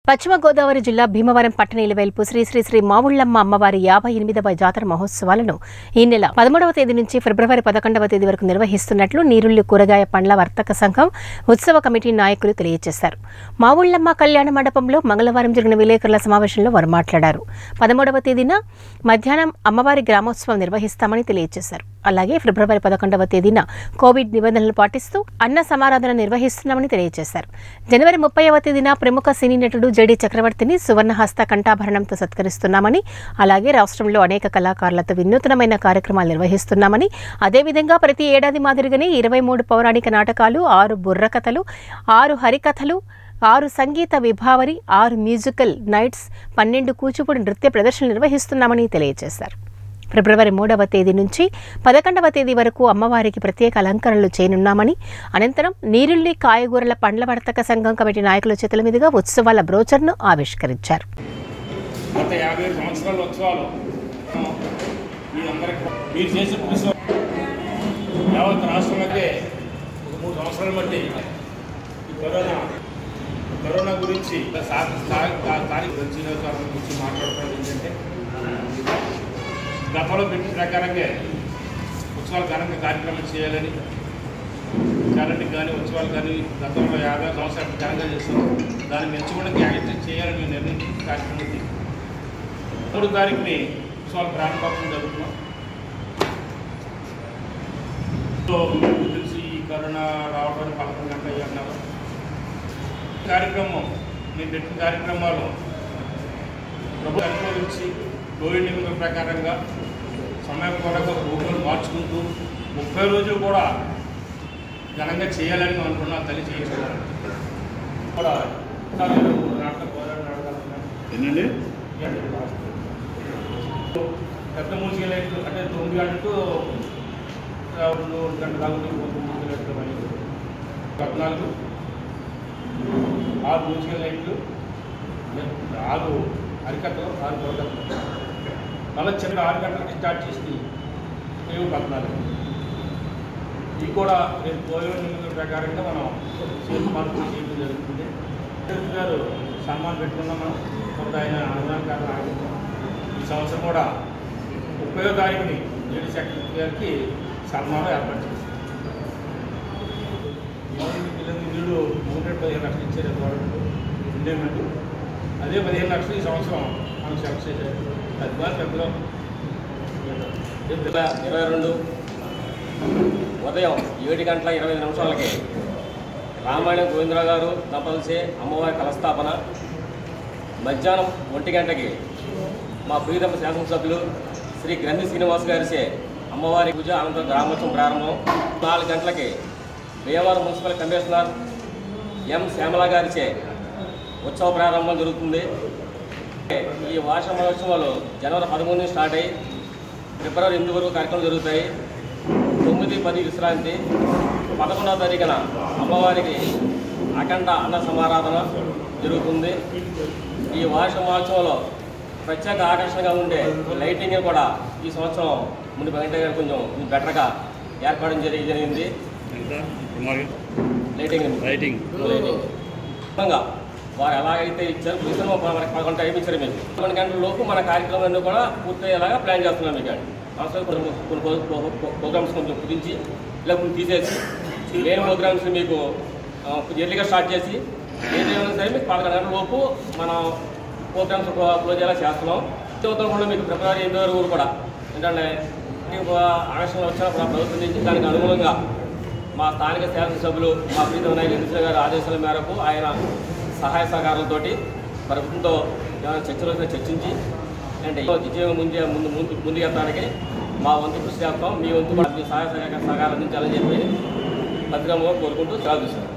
పశ్చిమ గోదావరి జిల్లా భీమవరం పట్టణ ఇలవేల్పు శ్రీ శ్రీ శ్రీ మావుళ్లమ్మ అమ్మవారి యాభై ఎనిమిదవ జాతర మహోత్సవాలను ఈ నెల పదమూడవ తేదీ నుంచి ఫిబ్రవరి పదకొండవ తేదీ వరకు నిర్వహిస్తున్నట్లు నీరుల్లి కూరగాయ పండ్ల వర్తక సంఘం ఉత్సవ కమిటీ నాయకులు తెలియజేశారు మావుళ్లమ్మ కళ్యాణ మండపంలో మంగళవారం జరిగిన విలేకరుల సమావేశంలో వారు మాట్లాడారు పదమూడవ తేదీన మధ్యాహ్నం అమ్మవారి గ్రామోత్సవం నిర్వహిస్తామని తెలియజేశారు అలాగే ఫిబ్రవరి పదకొండవ తేదీన కోవిడ్ నిబంధనలు పాటిస్తూ అన్న సమారాధన నిర్వహిస్తున్నామని తెలియజేశారు జనవరి ముప్పైవ తేదీన ప్రముఖ సినీ నటుడు జెడి చక్రవర్తిని సువర్ణహస్త కంఠాభరణంతో సత్కరిస్తున్నామని అలాగే రాష్ట్రంలో అనేక కళాకారులతో వినూత్నమైన కార్యక్రమాలు నిర్వహిస్తున్నామని అదేవిధంగా ప్రతి ఏడాది మాదిరిగానే ఇరవై మూడు పౌరాణిక నాటకాలు ఆరు బుర్రకథలు ఆరు హరికథలు ఆరు సంగీత విభావరి ఆరు మ్యూజికల్ నైట్స్ పన్నెండు కూచిపూడి నృత్య ప్రదర్శనలు నిర్వహిస్తున్నామని తెలియజేశారు ఫిబ్రవరి మూడవ తేదీ నుంచి పదకొండవ తేదీ వరకు అమ్మవారికి ప్రత్యేక అలంకరణలు చేయనున్నామని అనంతరం నీరుల్లి కాయగూరల పండ్ల వర్తక సంఘం కమిటీ నాయకుల చేతుల మీదుగా ఉత్సవాల బ్రోచర్ను ఆవిష్కరించారు గత యాభై ఏడు సంవత్సరాల ఉత్సవాలు మీ అందరికి మీరు చేసే కృషి యావత్ రాష్ట్రంలోకే ఒక మూడు సంవత్సరాలు బట్టి ఈ కరోనా కరోనా గురించి సా- స్థా- స్థా- స్థానిక శ్రీనివాసరావు గురించి మాట్లాడుకోవడం ఏంటంటే గతంలో పెట్టిన ప్రకారంగా ఉత్సవాలు ఘనంగా కార్యక్రమం చేయాలని చాలంటికి కానీ ఉత్సవాలు కానీ గతంలో యాభై సంవత్సరాలు ఘనంగా చేస్తాం దాన్ని మెచ్చుకోవడానికి యాక్టివ్ చేయాలని మేము నిర్ణయించి కార్యక్రమం తీసుకున్నాం. మూడు తారీఖుని ఉత్సవాలు ప్రారంభోత్సవం జరుగుతున్నాం సో మీకు తెలిసి ఈ కరోనా రావడానికి పదకొండు గంటలు అయ్యి అన్నారు కార్యక్రమం నేను పెట్టిన కార్యక్రమాలు ప్రభుత్వం అనుకూలించి కోవిడ్ నిబంధనల ప్రకారంగా సమయం కొరకు రూపాయలు మార్చుకుంటూ ముప్పై రోజులు కూడా ఘనంగా చేయాలని మేము అనుకున్నాం తల్లి చేయించుకోవాలి కూడా నాలుగు నాటకాలు పోరాట నాటకాలు ఉన్నాయి. ఏంటండి పెద్ద మూసిక లైట్లు అంటే తొమ్మిది గంటలకు ఆ, రెండు గంటల దాకా ఉండి తొమ్మిది మూసిక లైట్లు అయ్యి పద్నాలుగు ఆరు మూసిక లైట్లు ఆరు అరికట్టలు ఆరు బుర్రకథలు మళ్ళీ చిన్న ఆరు గంటలకి స్టార్ట్ చేసి రేపు పద్నాలుగు ఇవి కూడా రేపు కోవిడ్ నిబంధనల ప్రకారంగా మనం చేతి మార్పులు చేయడం జరుగుతుంది చంద్రబాబు గారు సన్మానం పెట్టుకున్నాం మనం కొంత ఆయన అనుదాన కారణం ఆగిపోతాం ఈ సంవత్సరం కూడా ముప్పయో తారీఖుని లేడీ సెక్రటరీ గారికి సన్మానం ఏర్పాటు చేశాం ఈ పిల్లలు నిధులు మూడు పదిహేను లక్షలు ఇచ్చారు గవర్నమెంట్ ఉండేమెంట్ అదే పదిహేను లక్షలు ఈ సంవత్సరం మనకు సెలెక్ట్ చేశారు అది కూడా పెద్దలో వేల ఇరవై రెండు ఉదయం ఏడు గంటల ఇరవై ఐదు నిమిషాలకి రామాయణ గోవిందరావు గారు దంపతులచే అమ్మవారి కలస్థాపన మధ్యాహ్నం ఒంటి గంటకి మా ప్రియతమ శాసనసభ్యులు శ్రీ గ్రంథి శ్రీనివాస్ గారిచే అమ్మవారి పూజ అనంతరం గ్రామోత్సవం ప్రారంభం నాలుగు గంటలకి Bhimavaram municipal commissioner M Shyamala గారిచే ఉత్సవ ప్రారంభం జరుగుతుంది ఈ వార్ష మహోత్సవాలు జనవరి పదమూడు నుంచి స్టార్ట్ అయ్యి ఫిబ్రవరి ఎనిమిది వరకు కార్యక్రమాలు జరుగుతాయి తొమ్మిది పది విశ్రాంతి పదకొండవ తారీఖున అమ్మవారికి అఖండ అన్న సమారాధన జరుగుతుంది ఈ వార్ష మహోత్సవంలో ప్రత్యేక ఆకర్షణగా ఉండే లైటింగ్ కూడా ఈ సంవత్సరం ముందు కంటే కొంచెం బెటర్గా ఏర్పాటు జరిగి జరిగింది ఎంత సుమారుగా లైటింగ్ లైటింగ్ లైటింగ్ మొత్తంగా వారు ఎలాగైతే ఇచ్చారు మిశ్రమ మనకి పదకొండు టైం ఇచ్చారు మీకు పదకొండు గంటల లోపు మన కార్యక్రమాలన్నీ కూడా పూర్తయ్యేలాగా ప్లాన్ చేస్తున్నాం మీకు అవసరం కొన్ని కొన్ని ప్రో- ప్రో- ప్రో- ప్రోగ్రామ్స్ కొంచెం కుదించి ఇలా కొన్ని తీసేసి మెయిన్ ప్రోగ్రామ్స్ మీకు ఆ, కొంచెం ఎర్లీగా స్టార్ట్ చేసి ఏదైనా సరే మీకు పదకొండు గంటల లోపు మనం ప్రోగ్రామ్స్ క్లోజ్ అయ్యేలా చేస్తున్నాం చదువుతాం కూడా మీకు ఫిబ్రవరి ఎనిమిది వరకు కూడా ఏంటంటే మీకు ఆకర్షణ వచ్చిన ప్రభుత్వం నుంచి దానికి అనుగుణంగా మా స్థానిక శాసనసభ్యులు మా ప్రీతం నాయకులు ఇంద్ర గారి ఆదేశాల మేరకు ఆయన సహాయ సహకారాలతో ప్రభుత్వంతో ఏమైనా చర్చలు వస్తే చర్చించి అంటే విజయం ముందు ముందు ముందు ముందుకెత్తడానికి మా వంతు కృషి చేస్తాం మీ వంతు కూడా మీ సహాయ సహకార సహకారం అందించాలని చెప్పి పత్రికగా కోరుకుంటూ సెలవు తీసుకుంటాం